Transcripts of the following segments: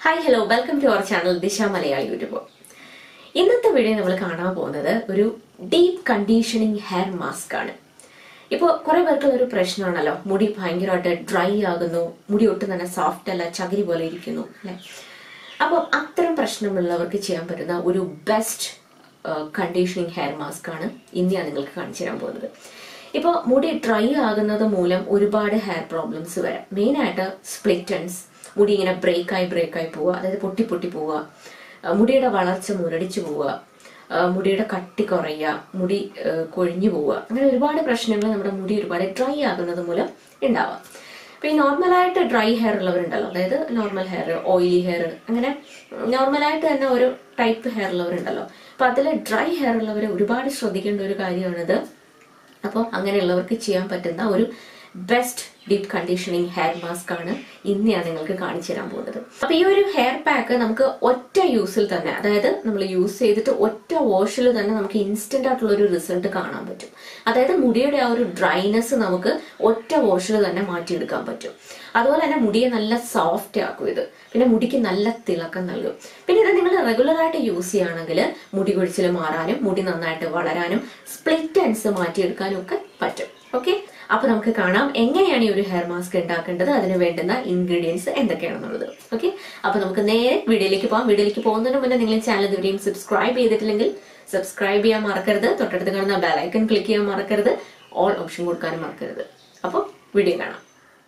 hi hello welcome to our channel Disha Malayali YouTube ഇന്നത്തെ video നമ്മൾ കാണാൻ പോകുന്നത് ഒരു ഡീപ്പ് കണ്ടീഷനിങ് ഹെയർ മാസ്ക് ആണ് ഇപ്പോൾ കുറെ പേർക്കുള്ള ഒരു പ്രശ്നമാണല്ലോ മുടി ഭയങ്കരമായിട്ട് ഡ്രൈ ആകുന്നു മുടി ഒട്ടും തന്നെ സോഫ്റ്റ് അല്ല ചകിരി പോലെ ഇരിക്കുന്നു അല്ലെ അപ്പോൾ അത്തരം പ്രശ്നമുള്ളവർക്ക് ചെയ്യാൻ പറ്റുന്ന ഒരു ബെസ്റ്റ് കണ്ടീഷനിങ് ഹെയർ മാസ്ക് ആണ് ഇന്ന് ഞാൻ നിങ്ങൾക്ക് കാണിച്ചു തരാൻ പോകുന്നത് ഇപ്പോൾ മുടി ഡ്രൈ ആകുന്നത് മൂലം ഒരുപാട് ഹെയർ പ്രോബ്ലംസ് വരാം മെയിനായിട്ട് സ്പ്ലിറ്റൻസ് മുടി ഇങ്ങനെ ബ്രേക്കായി ബ്രേക്കായി പോവുക അതായത് പൊട്ടി പൊട്ടി പോവുക ആ, മുടിയുടെ വളർച്ച മുരടിച്ചു പോവുക ആ, മുടിയുടെ കട്ടി കുറയുക മുടി ആ, കൊഴിഞ്ഞു പോവുക അങ്ങനെ ഒരുപാട് പ്രശ്നങ്ങൾ നമ്മുടെ മുടി ഒരുപാട് ഡ്രൈ ആകുന്നത് മൂലം ഉണ്ടാവാം അപ്പൊ ഈ നോർമലായിട്ട് ഡ്രൈ ഹെയർ ഉള്ളവരുണ്ടല്ലോ അതായത് നോർമൽ ഹെയർ ഓയിലി ഹെയർ അങ്ങനെ നോർമലായിട്ട് തന്നെ ഒരു ടൈപ്പ് ഹെയർ ഉള്ളവരുണ്ടല്ലോ അപ്പൊ അതിൽ ഡ്രൈ ഹെയർ ഉള്ളവർ ഒരുപാട് ശ്രദ്ധിക്കേണ്ട ഒരു കാര്യമാണിത് അപ്പോൾ അങ്ങനെയുള്ളവർക്ക് ചെയ്യാൻ പറ്റുന്ന ഒരു best deep conditioning hair mask ആണ് ഇന്ന് ഞാൻ നിങ്ങൾക്ക് കാണിച്ചു തരാൻ പോകുന്നത് അപ്പൊ ഈ ഒരു ഹെയർ പാക്ക് നമുക്ക് ഒറ്റ യൂസിൽ തന്നെ അതായത് നമ്മൾ യൂസ് ചെയ്തിട്ട് ഒറ്റ വാഷിൽ തന്നെ നമുക്ക് ഇൻസ്റ്റന്റ് ആയിട്ടുള്ള ഒരു റിസൾട്ട് കാണാൻ പറ്റും അതായത് മുടിയുടെ ആ ഒരു ഡ്രൈനെസ് നമുക്ക് ഒറ്റ വാഷിൽ തന്നെ മാറ്റിയെടുക്കാൻ പറ്റും അതുപോലെ തന്നെ മുടിയെ നല്ല സോഫ്റ്റ് ആക്കും ഇത് പിന്നെ മുടിക്ക് നല്ല തിളക്കം നൽകും പിന്നെ ഇത് നിങ്ങൾ റെഗുലർ ആയിട്ട് യൂസ് ചെയ്യുകയാണെങ്കിൽ മുടി കൊഴിച്ചിൽ മാറാനും മുടി നന്നായിട്ട് വളരാനും സ്പ്ലിറ്റ് എൻസ് മാറ്റിയെടുക്കാനും ഒക്കെ പറ്റും ഓക്കെ അപ്പൊ നമുക്ക് കാണാം എങ്ങനെയാണ് ഈ ഒരു ഹെയർ മാസ്ക് ഉണ്ടാക്കേണ്ടത് അതിന് വേണ്ടുന്ന ഇൻഗ്രീഡിയൻസ് എന്തൊക്കെയാണെന്നുള്ളത് ഓക്കെ അപ്പൊ നമുക്ക് നേരെ വീഡിയോയിലേക്ക് പോകാം വീഡിയോയിലേക്ക് പോകുന്നതിന് മുന്നേ നിങ്ങൾ ചാനൽ ഇതുവരെയും സബ്സ്ക്രൈബ് ചെയ്തിട്ടില്ലെങ്കിൽ സബ്സ്ക്രൈബ് ചെയ്യാൻ മറക്കരുത് തൊട്ടടുത്ത് കാണുന്ന ബെലൈക്കൺ ക്ലിക്ക് ചെയ്യാൻ മറക്കരുത് ഓൾ ഓപ്ഷൻ കൊടുക്കാനും മറക്കരുത് അപ്പോൾ വീഡിയോ കാണാം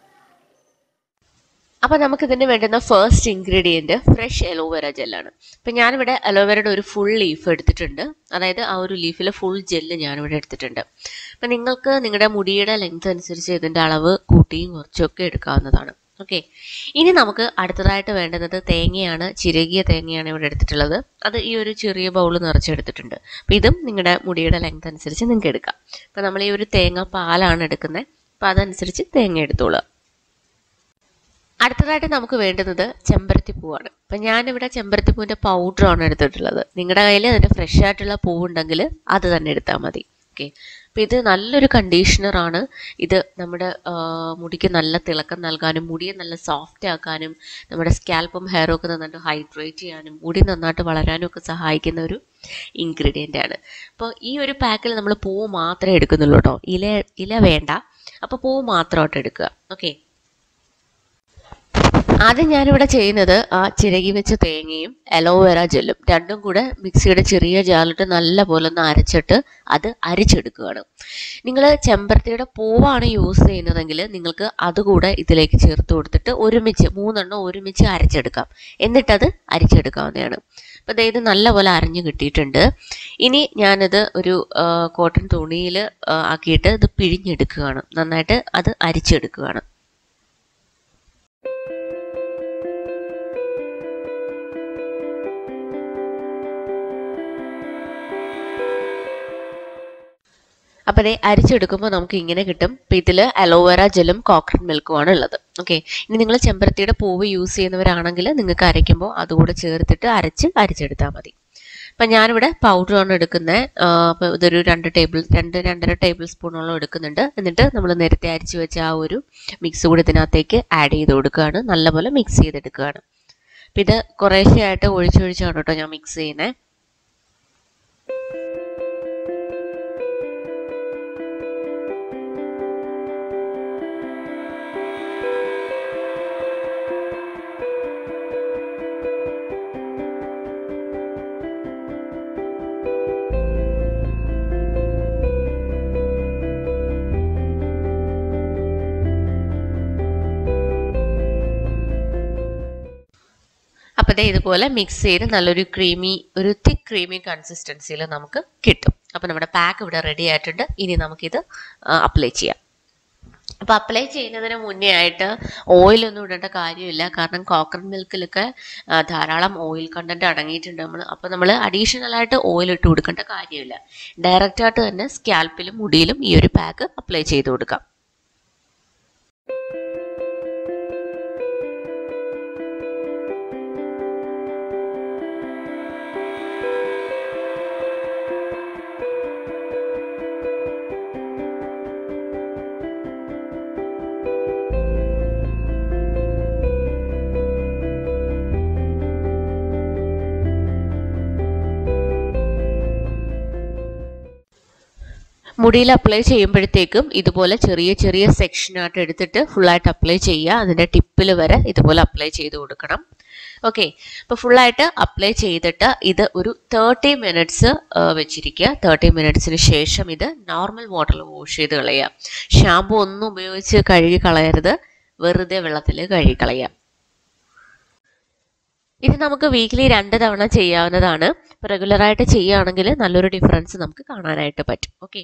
അപ്പൊ നമുക്ക് ഇതിന് വേണ്ടുന്ന ഫസ്റ്റ് ഇൻഗ്രീഡിയന്റ് ഫ്രഷ് അലോവേര ജെല്ലാണ് അപ്പൊ ഞാനിവിടെ അലോവേരയുടെ ഒരു ഫുൾ ലീഫ് എടുത്തിട്ടുണ്ട് അതായത് ആ ഒരു ലീഫിലെ ഫുൾ ജെല്ല് ഞാനിവിടെ എടുത്തിട്ടുണ്ട് അപ്പൊ നിങ്ങൾക്ക് നിങ്ങളുടെ മുടിയുടെ ലെങ്ത് അനുസരിച്ച് ഇതിന്റെ അളവ് കൂട്ടിയും കുറച്ചൊക്കെ എടുക്കാവുന്നതാണ് ഓക്കെ ഇനി നമുക്ക് അടുത്തതായിട്ട് വേണ്ടുന്നത് തേങ്ങയാണ് ചിരകിയ തേങ്ങയാണ് ഇവിടെ എടുത്തിട്ടുള്ളത് അത് ഈ ഒരു ചെറിയ ബൗൾ നിറച്ചെടുത്തിട്ടുണ്ട് അപ്പൊ ഇതും നിങ്ങളുടെ മുടിയുടെ ലെങ്ത് അനുസരിച്ച് നിങ്ങൾക്ക് എടുക്കാം അപ്പൊ നമ്മൾ ഈ ഒരു തേങ്ങ പാലാണ് എടുക്കുന്നത് അപ്പൊ അതനുസരിച്ച് തേങ്ങ എടുത്തോളുക അടുത്തതായിട്ട് നമുക്ക് വേണ്ടുന്നത് ചെമ്പരത്തി പൂവാണ് അപ്പൊ ഞാനിവിടെ ചെമ്പരത്തി പൂവിന്റെ പൗഡറാണ് എടുത്തിട്ടുള്ളത് നിങ്ങളുടെ കയ്യിൽ അതിന്റെ ഫ്രഷ് ആയിട്ടുള്ള പൂവുണ്ടെങ്കിൽ അത് തന്നെ എടുത്താൽ മതി ഓക്കെ അപ്പൊ ഇത് നല്ലൊരു കണ്ടീഷണർ ആണ് ഇത് നമ്മുടെ ആ, മുടിക്ക് നല്ല തിളക്കം നൽകാനും മുടിയെ നല്ല സോഫ്റ്റ് ആക്കാനും നമ്മുടെ സ്കാൽപ്പും ഹെയറും ഒക്കെ നന്നായിട്ട് ഹൈഡ്രേറ്റ് ചെയ്യാനും മുടി നന്നായിട്ട് വളരാനും ഒക്കെ സഹായിക്കുന്ന ഒരു ഇൻഗ്രീഡിയൻ്റ് ആണ് അപ്പോൾ ഈ ഒരു പാക്കിൽ നമ്മൾ പൂവ് മാത്രമേ എടുക്കുന്നുള്ളൂ കേട്ടോ ഇല ഇല വേണ്ട അപ്പോൾ പൂവ് മാത്രമായിട്ട് എടുക്കുക ഓക്കെ ആദ്യം ഞാനിവിടെ ചെയ്യുന്നത് ആ ചിരകി വെച്ച തേങ്ങയും അലോവേര ജെല്ലും രണ്ടും കൂടെ മിക്സിയുടെ ചെറിയ ജാലിട്ട് നല്ല പോലെ ഒന്ന് അരച്ചിട്ട് അത് അരിച്ചെടുക്കുകയാണ് നിങ്ങൾ ചെമ്പരത്തിയുടെ പൂവാണ് യൂസ് ചെയ്യുന്നതെങ്കിൽ നിങ്ങൾക്ക് അതുകൂടെ ഇതിലേക്ക് ചേർത്ത് കൊടുത്തിട്ട് ഒരുമിച്ച് മൂന്നെണ്ണം ഒരുമിച്ച് അരച്ചെടുക്കാം എന്നിട്ടത് അരിച്ചെടുക്കാവുന്നതാണ് അപ്പോൾ ദേ ഇത് നല്ലപോലെ അരഞ്ഞു കിട്ടിയിട്ടുണ്ട് ഇനി ഞാനത് ഒരു കോട്ടൺ തുണിയിൽ ആക്കിയിട്ട് ഇത് പിഴിഞ്ഞെടുക്കുകയാണ് നന്നായിട്ട് അത് അരിച്ചെടുക്കുകയാണ് അപ്പോൾ അതേ അരിച്ചെടുക്കുമ്പോൾ നമുക്ക് ഇങ്ങനെ കിട്ടും അപ്പം ഇതിൽ അലോവേര ജെല്ലും കോക്കനട്ട് മിൽക്കുമാണ് ഉള്ളത് ഓക്കെ ഇനി നിങ്ങൾ ചെമ്പരത്തിയുടെ പൂവ് യൂസ് ചെയ്യുന്നവരാണെങ്കിൽ നിങ്ങൾക്ക് അരയ്ക്കുമ്പോൾ അതുകൂടെ ചേർത്തിട്ട് അരച്ച് അരിച്ചെടുത്താൽ മതി അപ്പം ഞാനിവിടെ പൗഡറാണ് എടുക്കുന്നത് അപ്പോൾ ഇതൊരു രണ്ട് ടേബിൾ രണ്ട് രണ്ടര ടേബിൾ സ്പൂണോളം എടുക്കുന്നുണ്ട് എന്നിട്ട് നമ്മൾ നേരത്തെ അരിച്ച് വെച്ച ആ ഒരു മിക്സ് കൂടി ഇതിനകത്തേക്ക് ആഡ് ചെയ്ത് കൊടുക്കുകയാണ് നല്ലപോലെ മിക്സ് ചെയ്തെടുക്കുകയാണ് അപ്പം ഇത് കുറേശ്ശെയായിട്ട് ഒഴിച്ചൊഴിച്ചാണ് കേട്ടോ ഞാൻ മിക്സ് ചെയ്യുന്നത് അപ്പോൾ ദേ ഇതുപോലെ മിക്സ് ചെയ്ത് നല്ലൊരു ക്രീമി ഒരു തിക്ക് ക്രീമി കൺസിസ്റ്റൻസിയിൽ നമുക്ക് കിട്ടും അപ്പോൾ നമ്മുടെ പാക്ക് ഇവിടെ റെഡി ആയിട്ടുണ്ട് ഇനി നമുക്കിത് അപ്ലൈ ചെയ്യാം അപ്പോൾ അപ്ലൈ ചെയ്യുന്നതിന് മുന്നേ ആയിട്ട് ഓയിലൊന്നും ഇടേണ്ട കാര്യമില്ല കാരണം കോക്കനട്ട് മിൽക്കിലൊക്കെ ധാരാളം ഓയിൽ കണ്ടന്റ് അടങ്ങിയിട്ടുണ്ട് നമ്മൾ അപ്പോൾ നമ്മൾ അഡീഷണൽ ആയിട്ട് ഓയിൽ ഇട്ട് കൊടുക്കേണ്ട കാര്യമില്ല ഡയറക്റ്റ് ആയിട്ട് തന്നെ സ്കാൽപ്പിലും മുടിയിലും ഈ ഒരു പാക്ക് അപ്ലൈ ചെയ്ത് കൊടുക്കാം മുടിയിൽ അപ്ലൈ ചെയ്യുമ്പോഴത്തേക്കും ഇതുപോലെ ചെറിയ ചെറിയ സെക്ഷനായിട്ട് എടുത്തിട്ട് ഫുള്ളായിട്ട് അപ്ലൈ ചെയ്യുക അതിൻ്റെ ടിപ്പിൽ വരെ ഇതുപോലെ അപ്ലൈ ചെയ്ത് കൊടുക്കണം ഓക്കെ അപ്പോൾ ഫുള്ളായിട്ട് അപ്ലൈ ചെയ്തിട്ട് ഇത് ഒരു തേർട്ടി മിനിറ്റ്സ് വെച്ചിരിക്കുക തേർട്ടി മിനിറ്റ്സിന് ശേഷം ഇത് നോർമൽ വാട്ടറിൽ വാഷ് ചെയ്ത് കളയുക ഷാമ്പു ഒന്നും ഉപയോഗിച്ച് കഴുകി കളയരുത് വെറുതെ വെള്ളത്തിൽ കഴുകി കളയുക ഇത് നമുക്ക് വീക്കിലി രണ്ട് തവണ ചെയ്യാവുന്നതാണ് റെഗുലറായിട്ട് ചെയ്യുകയാണെങ്കിൽ നല്ലൊരു ഡിഫറൻസ് നമുക്ക് കാണാനായിട്ട് പറ്റും ഓക്കെ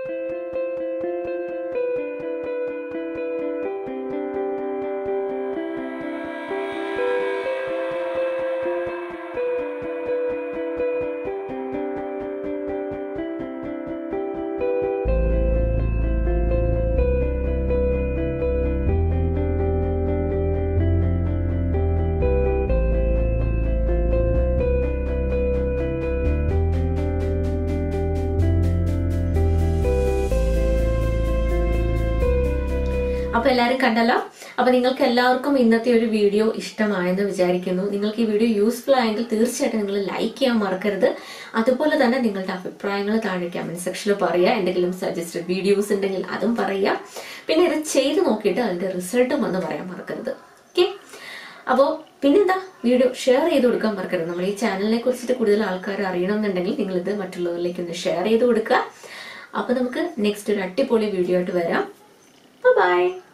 അപ്പൊ എല്ലാരും കണ്ടല്ലോ അപ്പൊ നിങ്ങൾക്ക് എല്ലാവർക്കും ഇന്നത്തെ ഒരു വീഡിയോ ഇഷ്ടമായെന്ന് വിചാരിക്കുന്നു നിങ്ങൾക്ക് ഈ വീഡിയോ യൂസ്ഫുൾ ആയെങ്കിൽ തീർച്ചയായിട്ടും നിങ്ങൾ ലൈക്ക് ചെയ്യാൻ മറക്കരുത് അതുപോലെ തന്നെ നിങ്ങളുടെ അഭിപ്രായങ്ങൾ താഴെ കമന്റ് സെക്ഷനിൽ പറയുക എന്തെങ്കിലും സജസ്റ്റഡ് വീഡിയോസ് ഉണ്ടെങ്കിൽ അതും പറയുക പിന്നെ ഇത് ചെയ്ത് നോക്കിയിട്ട് അതിന്റെ റിസൾട്ടും വന്ന് പറയാൻ മറക്കരുത് ഓക്കെ അപ്പോ പിന്നെന്താ വീഡിയോ ഷെയർ ചെയ്ത് കൊടുക്കാൻ മറക്കരുത് നമ്മൾ ഈ ചാനലിനെ കുറിച്ചിട്ട് കൂടുതൽ ആൾക്കാർ അറിയണമെന്നുണ്ടെങ്കിൽ നിങ്ങൾ ഇത് മറ്റുള്ളവരിലേക്ക് ഒന്ന് ഷെയർ ചെയ്ത് കൊടുക്കുക അപ്പൊ നമുക്ക് നെക്സ്റ്റ് ഒരു അടിപൊളി വീഡിയോ ആയിട്ട് വരാം ബൈ